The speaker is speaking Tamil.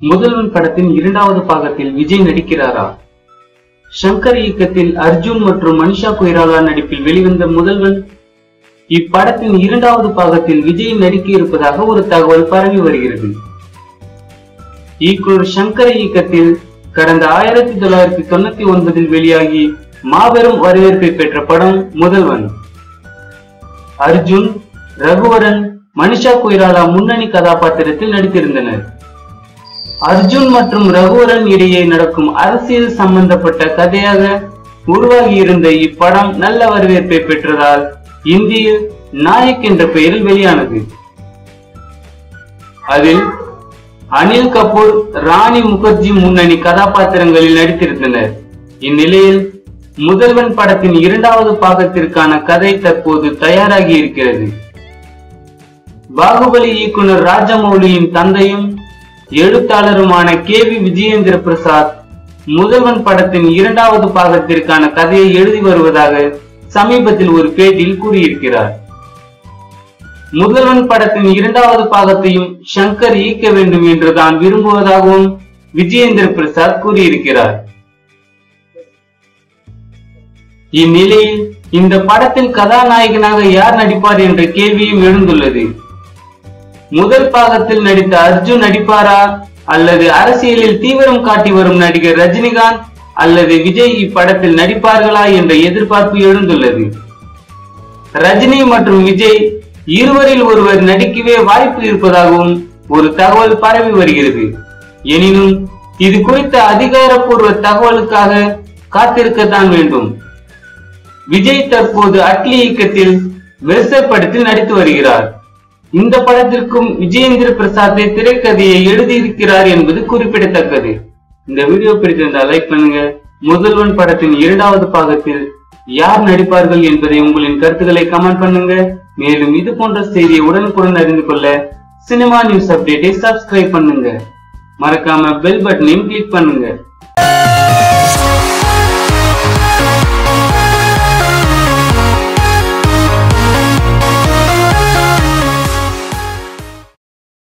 முதல்வன் படத்தின் இரண்டாவது பாகத்தில் விஜய் நடிக்கிறாரா ஷங்கர் இயக்கத்தில் அர்ஜுன் மற்றும் மனிஷா கொய்ராலா நடிப்பில் வெளிவந்த முதல்வன் இப்படத்தின் இரண்டாவது பாகத்தில் விஜய் நடிக்க இருப்பதாக ஒரு தகவல் பரவி வருகிறது இயக்குனர் சங்கர் இயக்கத்தில் கடந்த ஆயிரத்தி தொள்ளாயிரத்தி தொண்ணூத்தி ஒன்பதில் வெளியாகி மாபெரும் வரவேற்பை பெற்ற படம் முதல்வன் அர்ஜுன் ரகுவரன் மனிஷா கொய்ராலா முன்னணி கதாபாத்திரத்தில் நடித்திருந்தனர் அர்ஜுன் மற்றும் ரகுவரன் இடையே நடக்கும் அரசியல் சம்பந்தப்பட்ட கதையாக உருவாகி இருந்த இப்படம் நல்ல வரவேற்பை பெற்றதால் இந்தியில் நாயக் என்ற பெயரில் வெளியானது அதில் அனில் கபூர் ராணி முகர்ஜி முன்னணி கதாபாத்திரங்களில் நடித்திருந்தனர் இந்நிலையில் முதல்வன் படத்தின் இரண்டாவது பாகத்திற்கான கதை தற்போது தயாராகி இருக்கிறது பாகுபலி இயக்குனர் ராஜமௌலியின் தந்தையும் எழுத்தாளருமான கே வி விஜயேந்திர பிரசாத் முதல்வன் படத்தின் இரண்டாவது பாகத்திற்கான கதையை எழுதி வருவதாக சமீபத்தில் ஒரு பேட்டியில் கூறியிருக்கிறார் முதல்வன் படத்தின் இரண்டாவது பாகத்தையும் சங்கர் இயக்க வேண்டும் என்று தான் விரும்புவதாகவும் விஜயேந்திர பிரசாத் கூறியிருக்கிறார் இந்நிலையில் இந்த படத்தில் கதாநாயகனாக யார் நடிப்பார் என்ற கேள்வியும் எழுந்துள்ளது முதல் பாகத்தில் நடித்த அர்ஜுன் நடிப்பாரா அல்லது அரசியலில் தீவிரம் காட்டி வரும் நடிகர் ரஜினிகாந்த் அல்லது விஜய் இப்படத்தில் நடிப்பார்களா என்ற எதிர்பார்ப்பு எழுந்துள்ளது ரஜினி மற்றும் விஜய் இருவரில் ஒருவர் நடிக்கவே வாய்ப்பு இருப்பதாகவும் ஒரு தகவல் பரவி வருகிறது எனினும் இது குறித்த அதிகாரப்பூர்வ தகவலுக்காக காத்திருக்கத்தான் வேண்டும் விஜய் தற்போது அட்லி இயக்கத்தில் மெர்சல் படத்தில் நடித்து வருகிறார் இந்த படத்திற்கும் விஜயேந்திர பிரசாத்தை திரைக்கதையை எழுதியிருக்கிறார் என்பது குறிப்பிடத்தக்கது இந்த வீடியோ பிடித்திருந்தால் லைக் பண்ணுங்க முதல்வன் படத்தின் இரண்டாவது பாகத்தில் யார் நடிப்பார்கள் என்பதை உங்களின் கருத்துக்களை கமெண்ட் பண்ணுங்க மேலும் இது போன்ற செய்தியை உடனுக்குடன் அறிந்து கொள்ள சினிமா நியூஸ் அப்டேட்டை சப்ஸ்கிரைப் பண்ணுங்க மறக்காம பெல் பட்டனையும் கிளிக் பண்ணுங்க